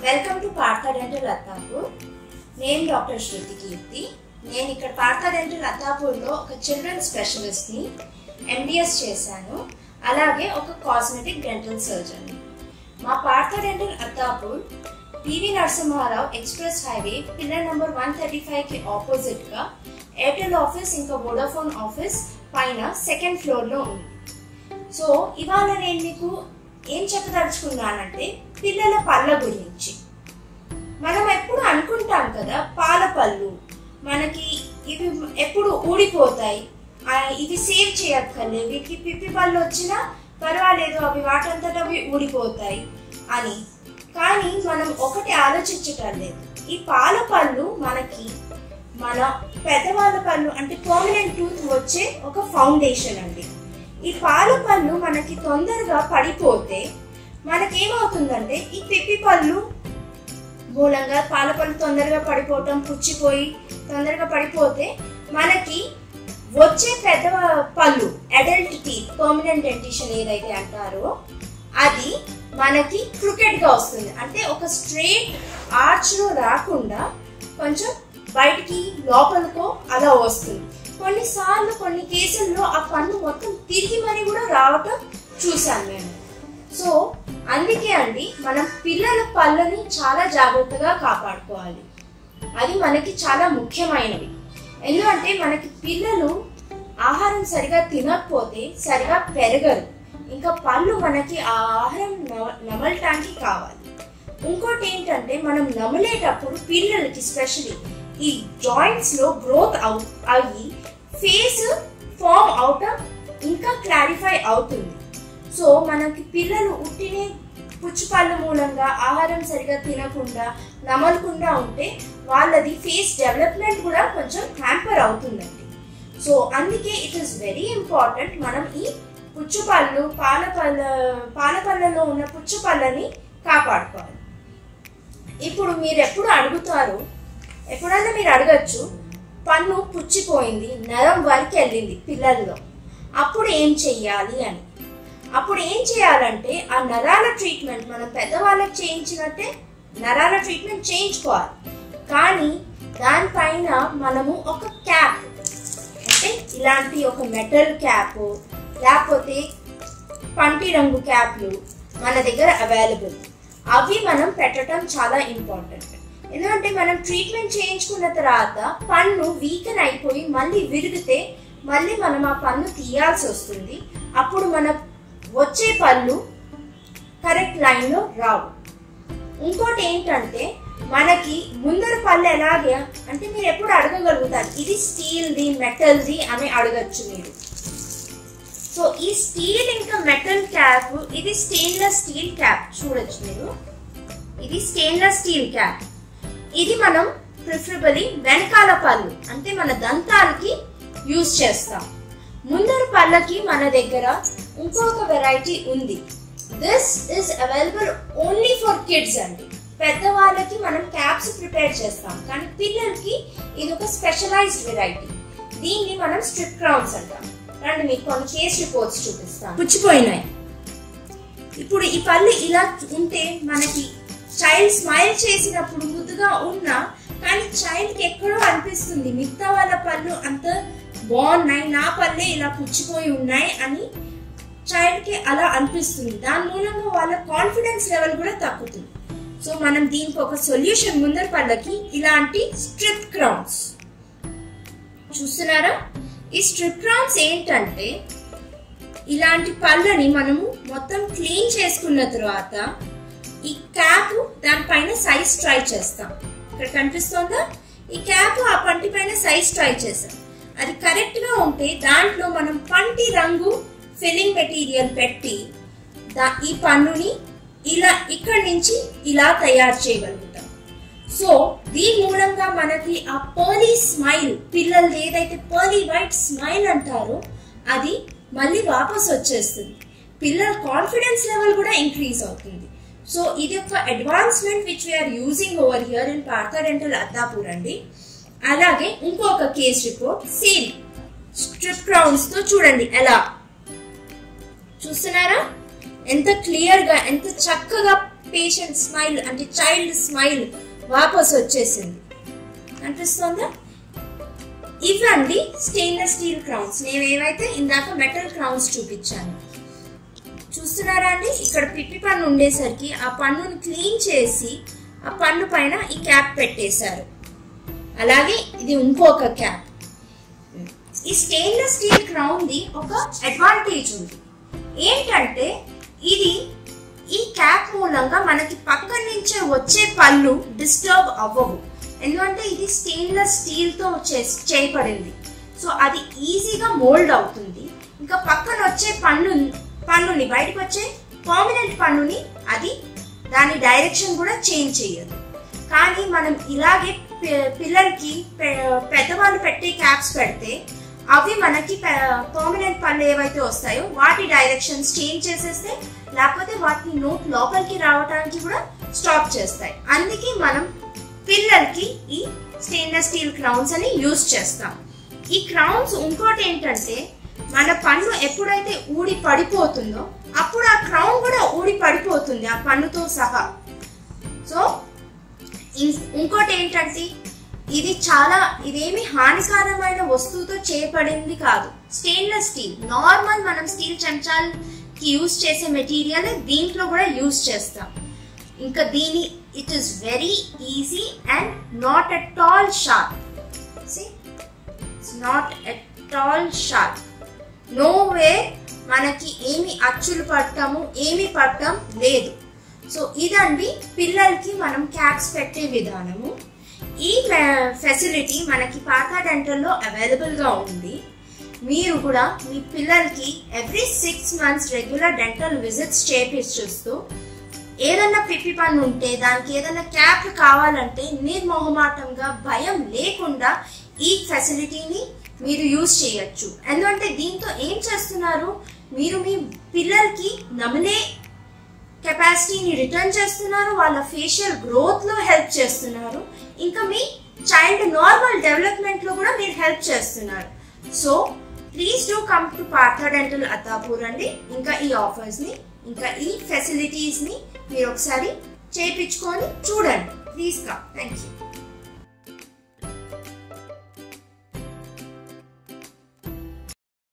welcome to Partha dental Attapur నేను doctor శృతి కీర్తి నేను ఇక్కడ పార్థ డెంటల్ అత్తాపూర్లో ఒక చిల్డ్రన్ స్పెషలిస్ట్ని ఎండిఎస్ చేశాను అలాగే ఒక కాస్మెటిక్ డెంటల్ సర్జన్ని మా Partha dental Attapur PV Narasimha Rao express highway pillar number one thirty ఫైవ్కి ఆపోజిట్గా ఎయిర్టెల్ ఆఫీస్ ఇంకా వోడాఫోన్ ఆఫీస్ పైన సెకండ్ ఫ్లోర్లో ఉంది సో ఇవాళ నేను మీకు ఏం చెప్పదలుచుకున్నానంటే పిల్లల పళ్ళ గురించి మనం ఎప్పుడు అనుకుంటాం కదా పాల పళ్ళు మనకి ఇవి ఎప్పుడు ఊడిపోతాయి ఆ, ఇవి సేవ్ చేయక్కర్లే వీటికి పిప్పి పళ్ళు వచ్చినా పర్వాలేదు అవి వాటంతట అవి ఊడిపోతాయి అని కానీ మనం ఒకటి ఆలోచించటం లేదు ఈ పాల పళ్ళు మనకి మన పెద్దవాళ్ళ పళ్ళు అంటే పర్మనెంట్ టూత్ వచ్చే ఒక ఫౌండేషన్ అండి ఈ పాల పళ్ళు మనకి తొందరగా పడిపోతే మనకేమవుతుందంటే ఈ పిప్పి పళ్ళు మూలంగా పాల పళ్ళు తొందరగా పడిపోవటం పుచ్చిపోయి తొందరగా పడిపోతే మనకి వచ్చే పెద్ద పళ్ళు అడల్ట్ టీత్ పర్మనెంట్ డెంటిషన్ ఏదైతే అంటారో అది మనకి క్రికెట్ గా వస్తుంది అంటే ఒక స్ట్రేట్ ఆర్చ్ లో రాకుండా కొంచెం బయటికి లోపలికో అలా వస్తుంది కొన్నిసార్లు కొన్ని కేసుల్లో ఆ పన్ను మొత్తం తిరిగి మరి కూడా రావటం చూసాను మేము సో అందుకే అండి మనం పిల్లల పళ్ళని చాలా జాగ్రత్తగా కాపాడుకోవాలి అది మనకి చాలా ముఖ్యమైనవి ఎందుకంటే మనకి పిల్లలు ఆహారం సరిగా తినకపోతే సరిగా పెరగరు ఇంకా పళ్ళు మనకి ఆ ఆహారం నమ- నమలటానికి కావాలి ఇంకోటి ఏంటంటే మనం నమలేటప్పుడు పిల్లలకి స్పెషలీ ఈ జాయింట్స్ లో గ్రోత్ అవు అయ్యి ఫేస్ ఫామ్ అవటం ఇంకా క్లారిఫై అవుతుంది సో మనకి పిల్లలు ఉట్టినే పుచ్చిపళ్ళ మూలంగా ఆహారం సరిగా తినకుండా నమలకుండా ఉంటే వాళ్ళది ఫేస్ డెవలప్మెంట్ కూడా కొంచెం హ్యాంపర్ అవుతుందండి సో అందుకే ఇట్ ఈస్ వెరీ ఇంపార్టెంట్ మనం ఈ పుచ్చుపళ్ళు పాలపళ్ళ పాలపళ్ళలో ఉన్న పుచ్చుపళ్ళని కాపాడుకోవాలి ఇప్పుడు మీరు ఎప్పుడు అడుగుతారు ఎప్పుడైనా మీరు అడగచ్చు పన్ను పుచ్చిపోయింది నరం వరకు వెళ్ళింది పిల్లల్లో అప్పుడు ఏం చెయ్యాలి అని అప్పుడు ఏం చేయాలంటే ఆ నరాల ట్రీట్మెంట్ మనం పెద్దవాళ్ళకి చేయించినట్టే నరాల ట్రీట్మెంట్ చేయించుకోవాలి కానీ దానిపైన మనము ఒక క్యాప్ అంటే ఇలాంటి ఒక మెటల్ క్యాప్ లేకపోతే పంటి రంగు క్యాప్లు మన దగ్గర అవైలబుల్ అవి మనం పెట్టడం చాలా ఇంపార్టెంట్ ఎందుకంటే మనం ట్రీట్మెంట్ చేయించుకున్న తర్వాత పన్ను వీకెన్ అయిపోయి మళ్ళీ విరిగితే మళ్ళీ మనం ఆ పన్ను తీయాల్సి వస్తుంది అప్పుడు మన వచ్చే పళ్ళు కరెక్ట్ లైన్లో రావు ఇంకోటి ఏంటంటే మనకి ముందర పళ్ళు ఎలాగే అంటే మీరు ఎప్పుడు అడగగలుగుతారు ఇది స్టీల్ది మెటల్ది అని అడగచ్చు మీరు సో ఈ స్టీల్ ఇంకా మెటల్ క్యాప్ ఇది స్టెయిన్లెస్ స్టీల్ క్యాప్ చూడొచ్చు మీరు ఇది స్టెయిన్లెస్ స్టీల్ క్యాప్ ఇది మనం ప్రిఫరబుల్లీ వెనకాల పళ్ళు అంటే మన దంతాలకి యూజ్ చేస్తాం ముందర పళ్ళకి మన దగ్గర ఇంకొక వెరైటీ ఉంది this is available only for kids అండి పెద్దవాళ్ళకి మనం క్యాప్స్ ప్రిపేర్ చేస్తాం కానీ పిల్లలకి ఇది ఒక స్పెషలైజ్డ్ వెరైటీ దీన్ని మనం స్ట్రిప్ క్రౌన్స్ అంటాం రండి మీకు కొన్ని కేస్ రిపోర్ట్స్ చూపిస్తాను పుచ్చిపోయినాయి ఇప్పుడు ఈ పళ్ళు ఇలా ఉంటే మనకి చైల్డ్ స్మైల్ చేసినప్పుడు ముద్దుగా ఉన్నా కానీ చైల్డ్ కి ఎక్కడో అనిపిస్తుంది మిగతా వాళ్ళ పళ్ళు అంత బాగున్నాయి నా పళ్ళే ఇలా పుచ్చిపోయి ఉన్నాయి అని చైల్డ్ కి అలా అనిపిస్తుంది దాని మూలంగా వాళ్ళ కాన్ఫిడెన్స్ లెవెల్ కూడా తగ్గుతుంది సో మనం దీనికి ఒక సొల్యూషన్ ముందర పళ్ళకి ఇలాంటి స్ట్రిప్ క్రౌన్స్ చూస్తున్నారా ఈ స్ట్రిప్ క్రౌన్స్ ఏంటంటే ఇలాంటి పళ్ళని మనము మొత్తం క్లీన్ చేసుకున్న తర్వాత ఈ క్యాప్ దానిపైన సైజ్ ట్రై చేస్తాం ఇక్కడ కనిపిస్తోందా ఈ క్యాప్ ఆ పంటి పైన సైజ్ ట్రై చేసాం అది కరెక్ట్ గా ఉంటే దాంట్లో మనం పంటి రంగు ఫిల్లింగ్ మెటీరియల్ పెట్టి దా ఈ పన్నుని ఇలా ఇక్కడి నుంచి ఇలా తయారు చేయగలుగుతాం సో దీని మూలంగా మనకి ఆ పర్లీ స్మైల్ పిల్లలు ఏదైతే పర్లీ వైట్ స్మైల్ అంటారో అది మళ్ళీ వాపస్ వచ్చేస్తుంది పిల్లల కాన్ఫిడెన్స్ లెవెల్ కూడా ఇంక్రీజ్ అవుతుంది సో ఇది ఒక advancement which we're using over here in Partha dental Attapur అండి అలాగే ఇంకొక case report same strip crowns తో చూడండి ఎలా చూస్తున్నారా ఎంత క్లియర్ గా ఎంత చక్కగా పేషెంట్ స్మైల్ అంటే చైల్డ్ స్మైల్ వాపస్ వచ్చేసింది అనిపిస్తుందా ఇవండి స్టెయిన్లెస్ స్టీల్ క్రౌన్స్ నేను ఏవైతే ఇందాక మెటల్ క్రౌన్స్ చూపించాను చూస్తున్నారా అండి ఇక్కడ పిప్పి పన్ను ఉండేసరికి ఆ పన్నుని క్లీన్ చేసి ఆ పన్ను పైన ఈ క్యాప్ పెట్టేశారు అలాగే ఇది ఇంకొక క్యాప్ ఈ స్టెయిన్లెస్ స్టీల్ క్రౌన్ ది ఒక అడ్వాంటేజ్ ఉంది ఏంటంటే ఇది ఈ క్యాప్ మూలంగా మనకి పక్క నుంచే వచ్చే పళ్ళు డిస్టర్బ్ అవ్వవు ఎందుకంటే ఇది స్టెయిన్లెస్ స్టీల్ తో చేస్- చేయబడింది సో అది ఈజీగా మోల్డ్ అవుతుంది ఇంకా పక్కన వచ్చే పన్ను పన్నుని బయటకు వచ్చే పర్మనెంట్ పన్నుని అది దాని డైరెక్షన్ కూడా చేంజ్ చేయదు కానీ మనం ఇలాగే పి- పిల్లలకి పె- పెద్దవాళ్ళు పెట్టే క్యాప్స్ పెడితే అవి మనకి పర్మనెంట్ పళ్ళు ఏవైతే వస్తాయో వాటి డైరెక్షన్స్ చేంజ్ చేసేస్తే లేకపోతే వాటిని నోట్ లోపలికి రావడానికి కూడా స్టాప్ చేస్తాయి అందుకే మనం పిల్లలకి ఈ స్టెయిన్లెస్ స్టీల్ క్రౌన్స్ అని యూజ్ చేస్తాం ఈ క్రౌన్స్ ఇంకోటి ఏంటంటే మన పన్ను ఎప్పుడైతే ఊడి పడిపోతుందో అప్పుడు ఆ క్రౌన్ కూడా ఊడి పడిపోతుంది ఆ పన్నుతో సహా సో ఇం- ఇంకోటి ఏంటంటే ఇది చాలా ఇదేమి హానికరమైన వస్తువుతో చేయబడింది కాదు స్టెయిన్లెస్ స్టీల్ నార్మల్ మనం స్టీల్ చెంచాలకి యూజ్ చేసే మెటీరియల్ దీంట్లో కూడా యూజ్ చేస్తాం ఇంకా దీని it is very easy and not at all sharp it's not at all sharp no way మనకి ఏమి అచ్చులు పట్టము ఏమి పట్టం లేదు సో ఇదండి పిల్లలకి మనం క్యాప్స్ పెట్టే విధానము ఈ ఫెసిలిటీ మనకి పాత డెంటల్లో అవైలబుల్గా ఉంది మీరు కూడా మీ పిల్లలకి every six months regular dental visits చేపిస్తూ ఏదన్నా పిప్పి పన్ను ఉంటే దానికి ఏదైనా క్యాప్ కావాలంటే నిర్మోహమాటంగా భయం లేకుండా ఈ ఫెసిలిటీని మీరు యూజ్ చేయొచ్చు ఎందుకంటే దీంతో ఏం చేస్తున్నారు మీరు మీ పిల్లలకి నమలే కెపాసిటీని రిటర్న్ చేస్తున్నారు వాళ్ళ ఫేషియల్ గ్రోత్ లో హెల్ప్ చేస్తున్నారు ఇంకా మీ చైల్డ్ నార్మల్ డెవలప్మెంట్ లో కూడా మీరు హెల్ప్ చేస్తున్నారు so please do come to Partha dental Attapur అండి ఇంకా ఈ ఆఫర్స్ ని ఇంకా ఈ ఫెసిలిటీస్ ని మీరు ఒకసారి చేయించుకొని చూడండి ప్లీజ్ కమ్ థ్యాంక్ యూ